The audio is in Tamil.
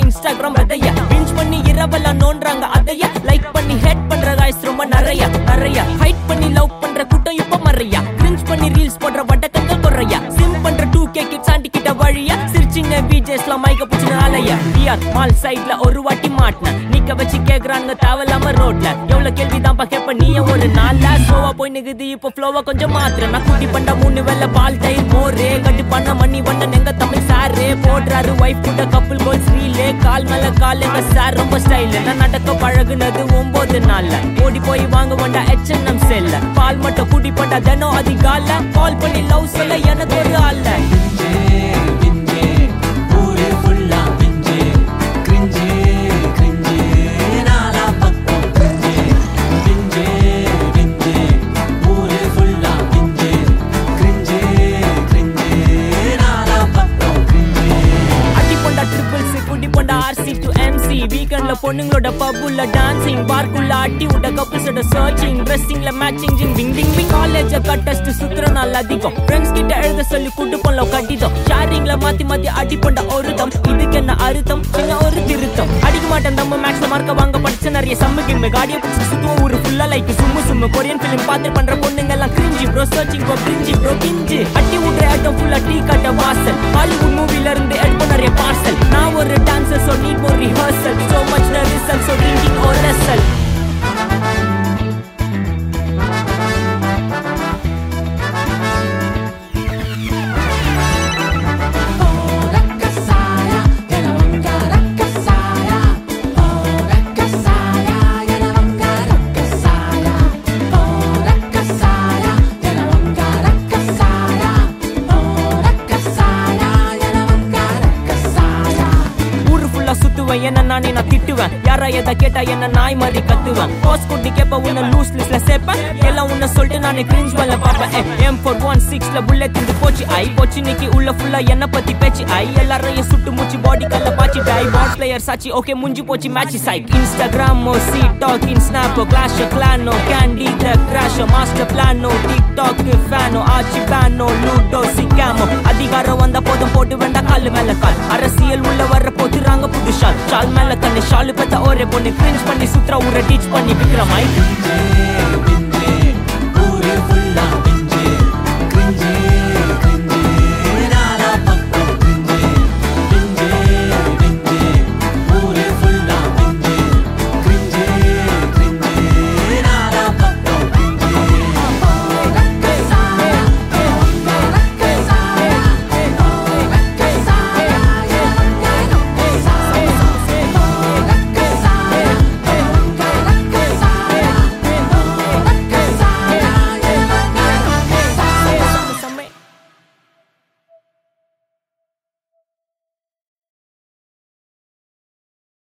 இன்ஸ்டாகிராம் விதைய பிஞ்ச் பண்ணி இரவெல்லாம் நோன்றாங்க அதைய லைக் பண்ணி ஹேட் பண்ற காய்ஸ் ரொம்ப நிறைய நிறைய ஹைட் பண்ணி லவ் பண்ற கூட்டம் இப்ப மறையா கிரிஞ்ச் பண்ணி ரீல்ஸ் போடுற வட்டக்கங்கள் குறையா சிம் பண்ற டூ கே கிட்ஸ் ஆண்டி கிட்ட வழியா சிரிச்சிங்க பிஜேஸ்லாம் மைக்க பிடிச்சின ஆலைய டிஆர் மால் சைட்ல ஒரு வாட்டி மாட்டின நிக்க வச்சு கேக்குறாங்க தேவையில்லாம ரோட்ல எவ்வளவு கேள்வி தான் கேப்ப நீ ஒரு நாளா ஸ்லோவா போய் நிக்குது இப்போ ஃப்ளோவா கொஞ்சம் மாத்திர நான் கூட்டி பண்ண மூணு வேலை பால் தயிர் மோரே கட்டு பண்ண மணி வண்ணன் எங்க தமிழ் சாரே போடுறாரு வைஃப் கூட கப்புள் கோல்ஸ் ரீலே கால் மேல கால் எங்க சார் ரொம்ப ஸ்டைல் நான் நடக்க பழகுனது ஒன்பது நாள்ல ஓடி போய் வாங்க வேண்டா எச்என்எம் செல்ல பால் மட்டும் கூட்டி பண்ணா தினம் அதிகால கால் பண்ணி லவ் சொல்ல எனக்கு ஒரு ஆள்ல ஊரே ஃபுல்லா பிஞ்சு கிரிஞ்சு கிரிஞ்சு நாலா பக்கம் பிஞ்சு பிஞ்சு பிஞ்சு ஊரே ஃபுல்லா பிஞ்சு கிரிஞ்சு கிரிஞ்சு நாலா பக்கம் பிஞ்சு அடி பொண்டா ட்ரிபிள்ஸ் குட்டி பொண்டா ஆர்சி டு எம்சி வீக்கெண்ட்ல பொண்ணுங்களோட பப்புல டான்சிங் பார்க்குள்ள அடி விட்ட கப்புள்ஸோட சர்ச்சிங் ட்ரெஸ்ஸிங்ல மேட்சிங் ஜிங் விங் டிங் விங் காலேஜ கட்டஸ்ட் சுத்துற நாள் அதிகம் ஃப்ரெண்ட்ஸ் கிட்ட எழுத சொல்லி கூட்டு போல கட்டிதம் ஷேரிங்ல மாத்தி மாத்தி அடி பொண்டா ஒருதம் இதுக்கு என்ன அறுத்தம் சின்ன ஒரு திருத்தம் அடிக்க மாட்டேன் நம்ம மேக்ஸ்ல மார்க்க வாங்க படிச்ச நிறைய சம்மு கிம்மு காடியை பிடிச்சி சுத்துவோம் ஊரு ஃபுல்லா லைக் சும்மு சும்மு கொரியன் ஃபிலிம் பார்த்து பண்ற பொண்ணுங்க எல்லாம் cringe bro searching bro cringe bro cringe அட்டி விட்ற ஆட்டம் ஃபுல்லா டீ கட்ட வாசல் ஹாலிவுட் மூவில இருந்து எடுப்போம் நிறைய பார்சல் நான் ஒரு dancer so need more rehearsal so much no result so drinking or wrestle ரக்கசாயா எனவங்க ரக்கசாயா ஓ ரக்கசாயா எனவங்க ரக்கசாயா ஓ ரக்கசாயா எனவங்க ரக்கசாயா ஓ ரக்கசாயா எனவங்க ரக்கசாயா ஊரு ஃபுல்லா சுத்துவேன் என்ன நானே நான் திட்டுவேன் யாரா எதை கேட்டா என்ன நாய் மாதிரி கத்துவேன் பாஸ் குட்டி கேப்ப உன்னை லூஸ் லிஸ்ட்ல சேர்ப்பேன் எல்லாம் உன்னை சொல்லிட்டு நானே கிரிஞ்ச் வரல பாப்பேன் எம் ஃபோர் ஒன் சிக்ஸ்ல புல்லட் இருந்து போச்சு ஐ போச்சு நிக்கி உள்ள ஃபுல்லா என்ன பத்தி பேச்சு ஐ எல்லாரையும் சுட்டு மூச்சு பாடி கல்ல பாச்சு டை பாட் பிளேயர் சாச்சி ஓகே முஞ்சி போச்சு மேட்ச் சைட் இன்ஸ்டாகிராமோ சி டாக்கிங் ஸ்னாப்போ கிளாஷ் கிளானோ கேண்டி த கிராஷ் மாஸ்டர் பிளானோ டிக் டாக் ஃபேனோ ஆச்சி பேனோ லூட்டோ சிக்காமோ அதிகாரம் வந்த போதும் போட்டு வேண்டா காலு மேல கால் அரசியல் உள்ள வர போத்துறாங்க புது ஷால் ஷால் மேல தன்னை ஷாலு பெத்த ஒரே பொண்ணு கிரிஞ்ச் பண்ணி சுத்துற ஊரை டீச் பண்ணி விக்ரமாய் பிஞ்சு பிஞ்சு ஊரே ஃபுல்லா